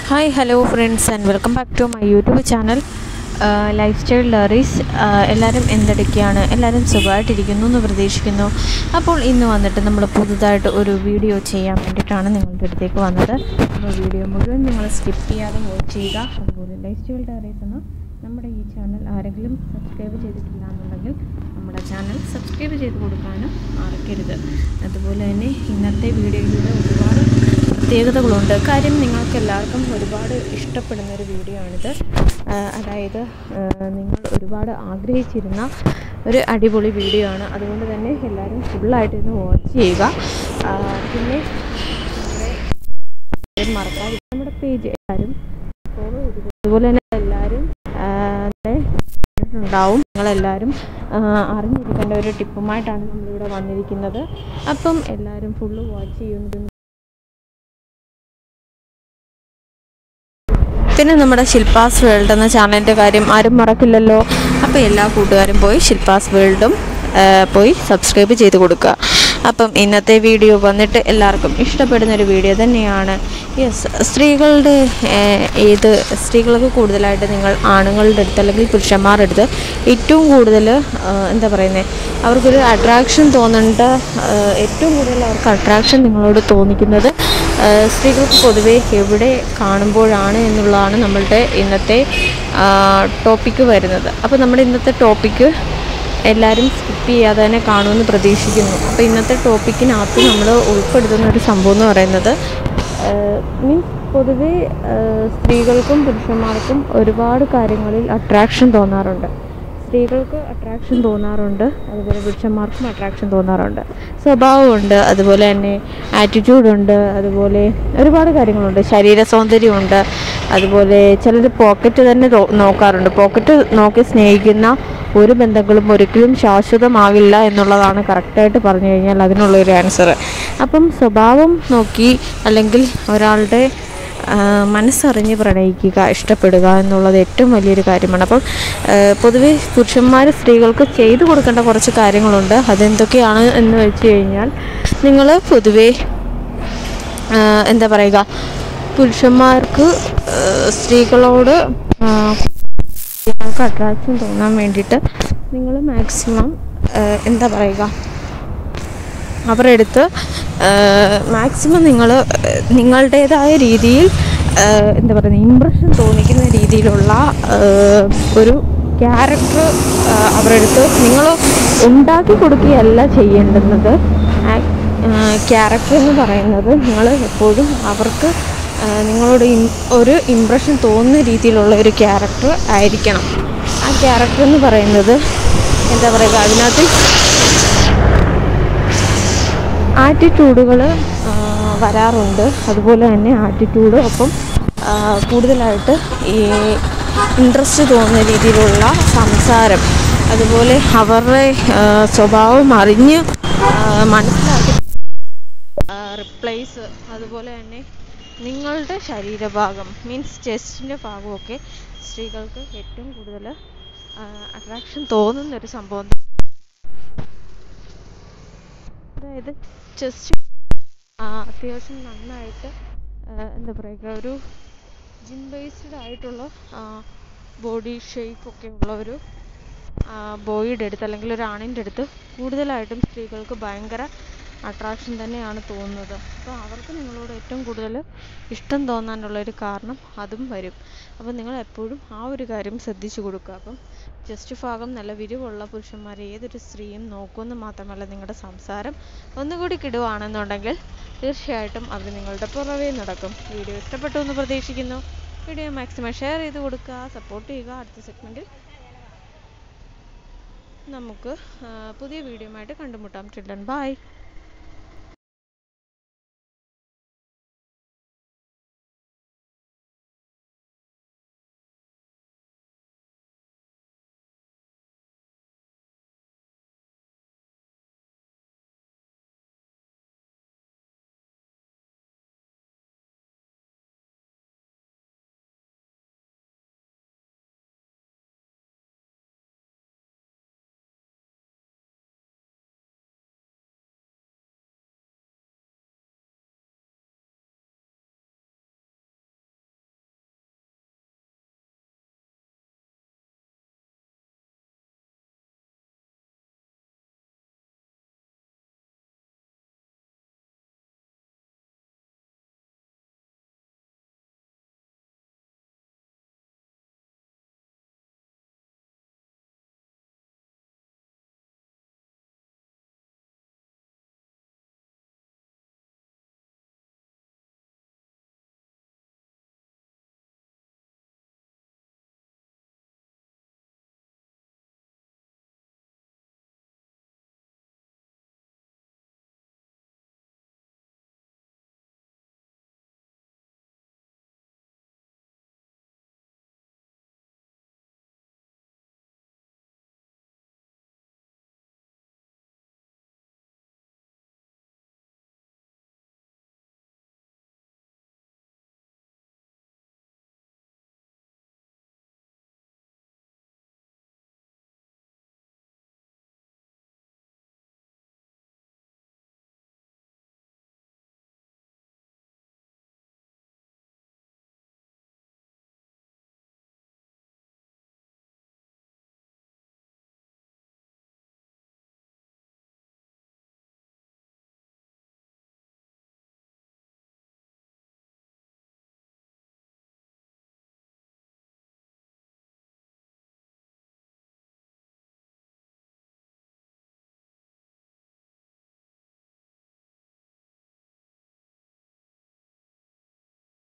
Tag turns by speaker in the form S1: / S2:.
S1: hi hello friends and welcome back to my YouTube channel life style diaries എല്ലാവരും എന്തെടുക്കുകയാണ് എല്ലാവരും സുഖമായിട്ടിരിക്കുന്നു എന്ന് പ്രതീക്ഷിക്കുന്നു അപ്പോൾ ഇന്ന് വന്നിട്ട് നമ്മൾ പുതുതായിട്ട് ഒരു വീഡിയോ ചെയ്യാൻ വേണ്ടിയിട്ടാണ് നിങ്ങളുടെ അടുത്തേക്ക് വന്നത് അപ്പോൾ വീഡിയോ മുഴുവൻ നിങ്ങൾ സ്കിപ്പ് ചെയ്യാതെ വാച്ച് ചെയ്യുക അതുപോലെ ലൈഫ് സ്റ്റൈൽ ഡയറീസ് എന്ന നമ്മുടെ ഈ ചാനൽ ആരെങ്കിലും സബ്സ്ക്രൈബ് ചെയ്തിട്ടില്ല എന്നുണ്ടെങ്കിൽ നമ്മുടെ ചാനൽ സബ്സ്ക്രൈബ് ചെയ്ത് കൊടുക്കാനും മറക്കരുത് അതുപോലെ തന്നെ ഇന്നത്തെ വീഡിയോയിലൂടെ ഒരുപാട് പ്രത്യേകതകളുണ്ട് കാര്യം നിങ്ങൾക്ക് എല്ലാവർക്കും ഒരുപാട് ഇഷ്ടപ്പെടുന്ന ഒരു വീഡിയോ ആണിത് ആ, അതായത് ആ, നിങ്ങൾ ഒരുപാട് ആഗ്രഹിച്ചിരുന്ന ഒരു അടിപൊളി വീഡിയോ ആണ് അതുകൊണ്ട് തന്നെ എല്ലാവരും ഫുള്ളായിട്ട് ഇന്ന് വാച്ച് ചെയ്യുക ആ, പിന്നെ നമ്മുടെ മറക്കാതെ നമ്മുടെ പേജ് എല്ലാവരും ഫോളോ ചെയ്ത് അതുപോലെ തന്നെ എല്ലാവരും ആ, ദേ ഉണ്ടാവും നിങ്ങളെല്ലാവരും ആ, അറിഞ്ഞിരിക്കേണ്ട ഒരു ടിപ്പുമായിട്ടാണ് നമ്മളിവിടെ വന്നിരിക്കുന്നത് അപ്പം എല്ലാവരും ഫുള്ള് വാച്ച് ചെയ്യുന്നത് പിന്നെ നമ്മുടെ ശില്പാസ് വേൾഡ് എന്ന ചാനലിൻ്റെ കാര്യം ആരും മറക്കില്ലല്ലോ അപ്പോൾ എല്ലാ കൂട്ടുകാരും പോയി ശില്പാസ് വേൾഡും ആ, പോയി സബ്സ്ക്രൈബ് ചെയ്ത് കൊടുക്കുക അപ്പം ഇന്നത്തെ വീഡിയോ വന്നിട്ട് എല്ലാവർക്കും ഇഷ്ടപ്പെടുന്ന ഒരു വീഡിയോ തന്നെയാണ് യെസ് സ്ത്രീകളുടെ ആ, ഏത് സ്ത്രീകൾക്ക് കൂടുതലായിട്ട് നിങ്ങൾ ആണുങ്ങളുടെ അടുത്ത് അല്ലെങ്കിൽ പുരുഷന്മാരുടെ അടുത്ത് ഏറ്റവും കൂടുതൽ ആ, എന്താ പറയുന്നത് അവർക്കൊരു അട്രാക്ഷൻ തോന്നേണ്ട ആ, ഏറ്റവും കൂടുതൽ അവർക്ക് അട്രാക്ഷൻ നിങ്ങളോട് തോന്നിക്കുന്നത് ആ, സ്ത്രീകൾക്ക് പൊതുവെ എവിടെ കാണുമ്പോഴാണ് എന്നുള്ളതാണ് നമ്മളുടെ ഇന്നത്തെ ടോപ്പിക്ക് വരുന്നത് അപ്പോൾ നമ്മുടെ ഇന്നത്തെ ടോപ്പിക്ക് എല്ലാവരും സ്കിപ്പ് ചെയ്യാതെ തന്നെ കാണുമെന്ന് പ്രതീക്ഷിക്കുന്നു അപ്പോൾ ഇന്നത്തെ ടോപ്പിക്കിനകത്ത് നമ്മൾ ഉൾപ്പെടുത്തുന്ന ഒരു സംഭവം എന്ന് പറയുന്നത് മീൻസ് പൊതുവേ ആ, സ്ത്രീകൾക്കും പുരുഷന്മാർക്കും ഒരുപാട് കാര്യങ്ങളിൽ അട്രാക്ഷൻ തോന്നാറുണ്ട് സ്ത്രീകൾക്ക് അട്രാക്ഷൻ തോന്നാറുണ്ട് അതുപോലെ പുരുഷന്മാർക്കും അട്രാക്ഷൻ തോന്നാറുണ്ട് സ്വഭാവമുണ്ട് അതുപോലെ തന്നെ ആറ്റിറ്റ്യൂഡുണ്ട് അതുപോലെ ഒരുപാട് കാര്യങ്ങളുണ്ട് ശരീര സൗന്ദര്യമുണ്ട് അതുപോലെ ചിലർ പോക്കറ്റ് തന്നെ തോ- നോക്കാറുണ്ട് പോക്കറ്റ് നോക്കി സ്നേഹിക്കുന്ന ഒരു ബന്ധങ്ങളും ഒരിക്കലും ശാശ്വതമാകില്ല എന്നുള്ളതാണ് കറക്റ്റായിട്ട് പറഞ്ഞു കഴിഞ്ഞാൽ അതിനുള്ളൊരു ആൻസർ അപ്പം സ്വഭാവം നോക്കി അല്ലെങ്കിൽ ഒരാളുടെ ആ, മനസ്സറിഞ്ഞ് പ്രണയിക്കുക ഇഷ്ടപ്പെടുക എന്നുള്ളത് ഏറ്റവും വലിയൊരു കാര്യമാണ് അപ്പം ആ, പൊതുവെ പുരുഷന്മാർ സ്ത്രീകൾക്ക് ചെയ്തു കൊടുക്കേണ്ട കുറച്ച് കാര്യങ്ങളുണ്ട് അതെന്തൊക്കെയാണ് എന്ന് വെച്ച് കഴിഞ്ഞാൽ നിങ്ങൾ പൊതുവേ ആ, എന്താ പറയുക പുരുഷന്മാർക്ക് ആ, സ്ത്രീകളോട് ആ, നിങ്ങൾക്ക് അട്രാക്ഷൻ തോന്നാൻ വേണ്ടിയിട്ട് നിങ്ങൾ മാക്സിമം എന്താ പറയുക അവരുടെ അടുത്ത് മാക്സിമം നിങ്ങൾ നിങ്ങളുടേതായ രീതിയിൽ ആ, എന്താ പറയുക ഇമ്പ്രഷൻ തോന്നിക്കുന്ന രീതിയിലുള്ള ആ, ഒരു ക്യാരക്ടർ അവരുടെ അടുത്ത് നിങ്ങൾ ഉണ്ടാക്കി കൊടുക്കുകയല്ല ചെയ്യേണ്ടുന്നത് ക്യാരക്ടർ എന്ന് പറയുന്നത് നിങ്ങൾ എപ്പോഴും അവർക്ക് ആ, നിങ്ങളോട് ഇം- ഒരു ഇമ്പ്രഷൻ തോന്നുന്ന രീതിയിലുള്ള ഒരു ക്യാരക്ടർ ആയിരിക്കണം ആ ക്യാരക്ടർ എന്ന് പറയുന്നത് എന്താ പറയുക അതിനകത്ത് ആറ്റിറ്റ്യൂഡുകൾ വരാറുണ്ട് അതുപോലെ തന്നെ ആറ്റിറ്റ്യൂഡ് ഒപ്പം ആ, കൂടുതലായിട്ട് ഈ ഇൻട്രസ്റ്റ് തോന്നുന്ന രീതിയിലുള്ള സംസാരം അതുപോലെ അവരുടെ ആ, സ്വഭാവം അറിഞ്ഞ് ആ, മനസ്സിലാക്കി റിപ്ലൈസ് അതുപോലെ തന്നെ നിങ്ങളുടെ ശരീരഭാഗം മീൻസ് ചെസ്റ്റിൻ്റെ ഭാഗമൊക്കെ സ്ത്രീകൾക്ക് ഏറ്റവും കൂടുതൽ അട്രാക്ഷൻ തോന്നുന്ന ഒരു സംഭവം അതായത് ചെസ്റ്റ് അത്യാവശ്യം നന്നായിട്ട് ആ, എന്താ പറയുക ഒരു ജിം ബേസ്ഡ് ആയിട്ടുള്ള ബോഡി ഷേപ്പ് ഒക്കെ ഉള്ള ഒരു ബോയിയുടെ അടുത്ത് അല്ലെങ്കിൽ ഒരു ആണിൻ്റെ അടുത്ത് കൂടുതലായിട്ടും സ്ത്രീകൾക്ക് ഭയങ്കര അട്രാക്ഷൻ തന്നെയാണ് തോന്നുന്നത് അപ്പോൾ അവർക്ക് നിങ്ങളോട് ഏറ്റവും കൂടുതൽ ഇഷ്ടം തോന്നാനുള്ള ഒരു കാരണം അതും വരും അപ്പോൾ നിങ്ങൾ എപ്പോഴും ആ ഒരു കാര്യം ശ്രദ്ധിച്ചു കൊടുക്കുക അപ്പം ജസ്റ്റ് ഭാഗം നല്ല വിരിവുള്ള പുരുഷന്മാരെ ഏതൊരു സ്ത്രീയും നോക്കുമെന്ന് മാത്രമല്ല നിങ്ങളുടെ സംസാരം ഒന്നുകൂടി കിടുവാണെന്നുണ്ടെങ്കിൽ തീർച്ചയായിട്ടും അവർ നിങ്ങളുടെ പുറവേ നടക്കും വീഡിയോ ഇഷ്ടപ്പെട്ടു എന്ന് പ്രതീക്ഷിക്കുന്നു വീഡിയോ മാക്സിമം ഷെയർ ചെയ്ത് കൊടുക്കുക സപ്പോർട്ട് ചെയ്യുക അടുത്ത സെഗ്മെൻറ്റിൽ നമുക്ക് ആ, പുതിയ വീഡിയോ ആയിട്ട് കണ്ടുമുട്ടാം ചിൽഡ്രൻ ബൈ